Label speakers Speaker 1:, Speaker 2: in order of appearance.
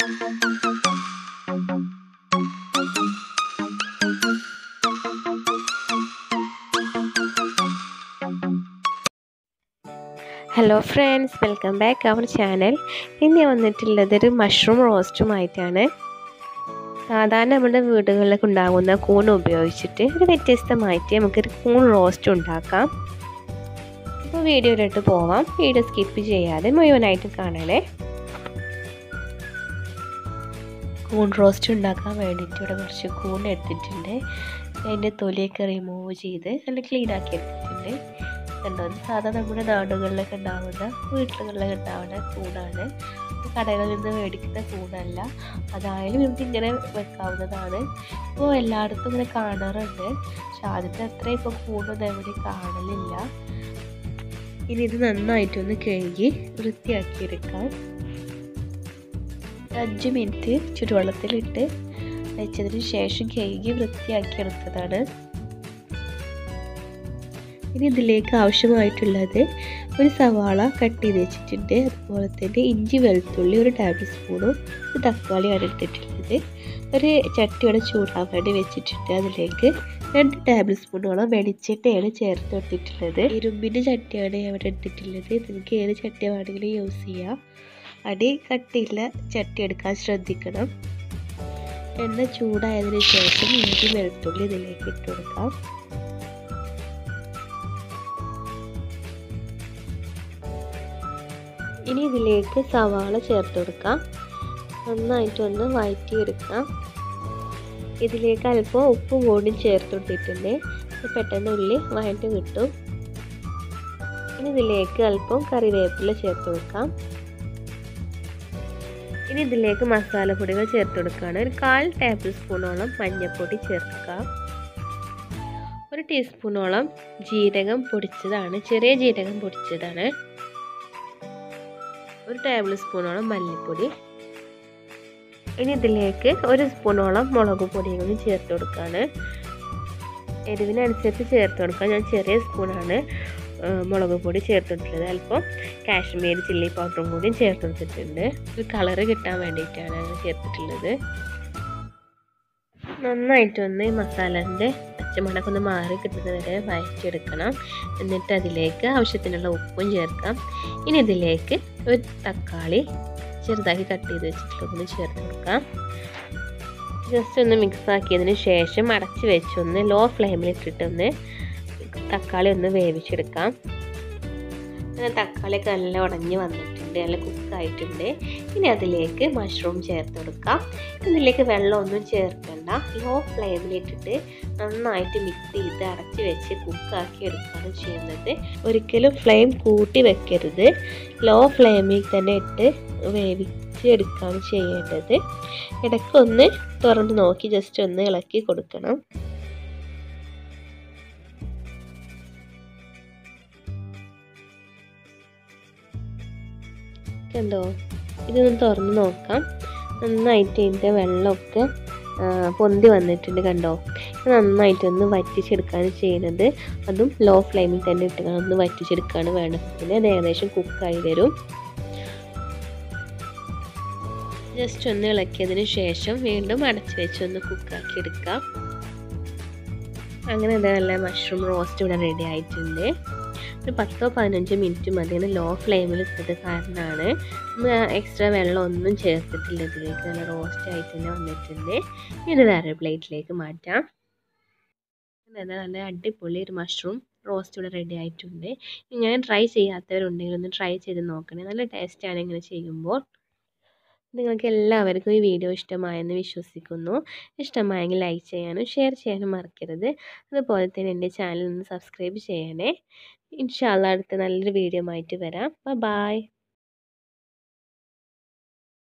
Speaker 1: hello friends welcome back our channel ഇന്ന് ഞാൻ വന്നിട്ടുള്ളത് ഒരു മഷ്റൂം റോസ്റ്റുമായിട്ടാണ് സാധാരണ നമ്മുടെ വീടുകളിലൊക്കെ ഉണ്ടാകുന്ന കൂൺ ഉപയോഗിച്ചിട്ട് ഒരു വ്യത്യസ്തമായിട്ട് നമുക്കൊരു കൂൺ റോസ്റ്റ് ഉണ്ടാക്കാം അപ്പോൾ വീഡിയോയിലോട്ട് പോവാം വീഡിയോ സ്കിപ്പ് ചെയ്യാതെ മുഴുവനായിട്ട് കാണണേ കൂൺ റോസ്റ്റ് ഉണ്ടാക്കാൻ വേണ്ടിയിട്ട് ഇവിടെ കുറച്ച് കൂൺ എടുത്തിട്ടുണ്ട് അതിൻ്റെ തൊലിയൊക്കെ റിമൂവ് ചെയ്ത് നല്ല ക്ലീൻ ആക്കി എടുത്തിട്ടുണ്ട് കണ്ടോ സാധാ നമ്മുടെ നാടുകളിലൊക്കെ ഉണ്ടാവുന്ന വീട്ടിലുകളിലൊക്കെ ഉണ്ടാവുന്ന കൂടാണ് കടകളിൽ നിന്ന് മേടിക്കുന്ന കൂടല്ല അതായാലും നമുക്ക് ഇങ്ങനെ വെക്കാവുന്നതാണ് ഇപ്പോൾ എല്ലായിടത്തും ഇങ്ങനെ കാണാറുണ്ട് പക്ഷെ ആദ്യത്തെ അത്ര ഇപ്പോൾ കൂടൊന്നും എവിടെ കാണലില്ല ഇനി ഇത് നന്നായിട്ടൊന്ന് കഴുകി വൃത്തിയാക്കിയെടുക്കാം അഞ്ച് മിനിറ്റ് ചുടുവെള്ളത്തിലിട്ട് വെച്ചതിന് ശേഷം കഴുകി വൃത്തിയാക്കിയെടുത്തതാണ് ഇനി ഇതിലേക്ക് ആവശ്യമായിട്ടുള്ളത് ഒരു സവാള കട്ട് ചെയ്ത് വെച്ചിട്ടുണ്ട് അതുപോലെ തന്നെ ഇഞ്ചി വെളുത്തുള്ളി ഒരു ടേബിൾ സ്പൂണും ഒരു തക്കാളിയാണ് എടുത്തിട്ടുള്ളത് ഒരു ചട്ടിയോടെ ചൂടാൻ വേണ്ടി വെച്ചിട്ടുണ്ട് അതിലേക്ക് രണ്ട് ടേബിൾ സ്പൂണോളം വെളിച്ചെണ്ണയാണ് ചേർത്ത് കൊടുത്തിട്ടുള്ളത് ഇരുമ്പിൻ്റെ ചട്ടിയാണ് ഇവിടെ എടുത്തിട്ടുള്ളത് നിങ്ങൾക്ക് ഏത് ചട്ടി വേണമെങ്കിലും യൂസ് ചെയ്യാം അടി കട്ടിയുള്ള ചട്ടി എടുക്കാൻ ശ്രദ്ധിക്കണം എണ്ണ ചൂടായതിനു ശേഷം ഇഞ്ചി വെളുത്തുള്ളി ഇതിലേക്ക് ഇട്ട് കൊടുക്കാം ഇനി ഇതിലേക്ക് സവാള ചേർത്ത് കൊടുക്കാം നന്നായിട്ടൊന്ന് വഴറ്റിയെടുക്കാം ഇതിലേക്ക് അല്പം ഉപ്പ് കൂടി ചേർത്ത് കൊടുത്തിട്ടുണ്ട് പെട്ടെന്ന് ഉള്ളി വഴറ്റി കിട്ടും ഇനി ഇതിലേക്ക് അല്പം കറിവേപ്പില ചേർത്ത് കൊടുക്കാം ഇനി ഇതിലേക്ക് മസാലപ്പൊടികൾ ചേർത്ത് കൊടുക്കുകയാണ് ഒരു കാൽ ടേബിൾ സ്പൂണോളം മഞ്ഞൾപ്പൊടി ചേർക്കാം ഒരു ടീസ്പൂണോളം ജീരകം പൊടിച്ചതാണ് ചെറിയ ജീരകം പൊടിച്ചതാണ് ഒരു ടേബിൾ സ്പൂണോളം മല്ലിപ്പൊടി ഇനി ഇതിലേക്ക് ഒരു സ്പൂണോളം മുളക് പൊടിയും കൂടി ചേർത്ത് കൊടുക്കുകയാണ് എരിവിനനുസരിച്ച് ചേർത്ത് കൊടുക്കുക ഞാൻ ചെറിയ സ്പൂണാണ് മുളക് പൊടി ചേർത്തിട്ടുള്ളത് അല്പം കാശ്മീരി ചില്ലി പൗഡറും കൂടി ചേർത്ത് കൊടുത്തിട്ടുണ്ട് ഒരു കളറ് കിട്ടാൻ വേണ്ടിയിട്ടാണ് അങ്ങനെ ചേർത്തിട്ടുള്ളത് നന്നായിട്ടൊന്ന് ഈ മസാലൻ്റെ പച്ചമണക്ക ഒന്ന് മാറി കിട്ടുന്നത് വരെ വഴറ്റിയെടുക്കണം എന്നിട്ട് അതിലേക്ക് ആവശ്യത്തിനുള്ള ഉപ്പും ചേർക്കാം ഇനി ഇതിലേക്ക് ഒരു തക്കാളി ചെറുതാക്കി കട്ട് ചെയ്ത് വെച്ചിട്ടുള്ളതൊന്ന് ചേർത്ത് കൊടുക്കാം ജസ്റ്റ് ഒന്ന് മിക്സ് ആക്കിയതിന് ശേഷം അടച്ച് വെച്ചൊന്ന് ലോ ഫ്ലെയിമിൽ ഇട്ടിട്ടൊന്ന് തക്കാളി ഒന്ന് വേവിച്ചെടുക്കാം തക്കാളിയൊക്കെ നല്ല ഉടഞ്ഞ് വന്നിട്ടുണ്ട് നല്ല കുക്കായിട്ടുണ്ട് ഇനി അതിലേക്ക് മഷ്റൂം ചേർത്ത് കൊടുക്കാം ഇതിലേക്ക് വെള്ളമൊന്നും ചേർക്കണ്ട ലോ ഫ്ലെയിമിലിട്ടിട്ട് നന്നായിട്ട് മിക്സ് ചെയ്ത് അടച്ച് വെച്ച് കുക്കാക്കി എടുക്കുകയാണ് ചെയ്യുന്നത് ഒരിക്കലും ഫ്ലെയിം കൂട്ടി വെക്കരുത് ലോ ഫ്ലെയിമിൽ തന്നെ ഇട്ട് വേവിച്ച് എടുക്കുകയാണ് ചെയ്യേണ്ടത് ഇടയ്ക്കൊന്ന് തുറന്ന് നോക്കി ജസ്റ്റ് ഒന്ന് ഇളക്കി കൊടുക്കണം കണ്ടോ ഇതൊന്ന് തുറന്ന് നോക്കാം നന്നായിട്ട് ഇതിൻ്റെ വെള്ളമൊക്കെ പൊന്തി വന്നിട്ടുണ്ട് കണ്ടോ നന്നായിട്ടൊന്ന് വറ്റിച്ചെടുക്കുകയാണ് ചെയ്യുന്നത് അതും ലോ ഫ്ലെയിമിൽ തന്നെ ഇട്ട് ഒന്ന് വറ്റിച്ചെടുക്കുകയാണ് വേണ്ടത് പിന്നെ അത് ഏകദേശം കുക്കായി വരും ജസ്റ്റ് ഒന്ന് ഇളക്കിയതിന് ശേഷം വീണ്ടും അടച്ച് വെച്ച് ഒന്ന് കുക്കാക്കി എടുക്കാം അങ്ങനെ അത് നല്ല മഷ്റൂം റോസ്റ്റ് ഇവിടെ റെഡി ആയിട്ടുണ്ട് ഒരു പത്തോ പതിനഞ്ചോ മിനിറ്റ് മതി ലോ ഫ്ലെയിമിൽ ഇട്ടത് കാരണമാണ് എക്സ്ട്രാ വെള്ളം ഒന്നും ചേർത്തിട്ടില്ല ഇതിലേക്ക് നല്ല റോസ്റ്റ് ആയിട്ട് തന്നെ വന്നിട്ടുണ്ട് ഇത് വേറെ പ്ലേറ്റിലേക്ക് മാറ്റാം അതായത് നല്ല അടിപൊളി ഒരു മഷ്റൂം റോസ്റ്റ് ഇവിടെ റെഡി ആയിട്ടുണ്ട് ഇങ്ങനെ ട്രൈ ചെയ്യാത്തവരുണ്ടെങ്കിൽ ഒന്ന് ട്രൈ ചെയ്ത് നോക്കണേ നല്ല ടേസ്റ്റാണ് ഇങ്ങനെ ചെയ്യുമ്പോൾ നിങ്ങൾക്ക് എല്ലാവർക്കും ഈ വീഡിയോ ഇഷ്ടമായെന്ന് വിശ്വസിക്കുന്നു ഇഷ്ടമായെങ്കിൽ ലൈക്ക് ചെയ്യാനും ഷെയർ ചെയ്യാനും മറക്കരുത് അതുപോലെ തന്നെ എൻ്റെ ചാനൽ ഒന്ന് സബ്സ്ക്രൈബ് ചെയ്യണേ ഇൻഷാല്ല അടുത്ത നല്ലൊരു വീഡിയോ ആയിട്ട് വരാം ബൈ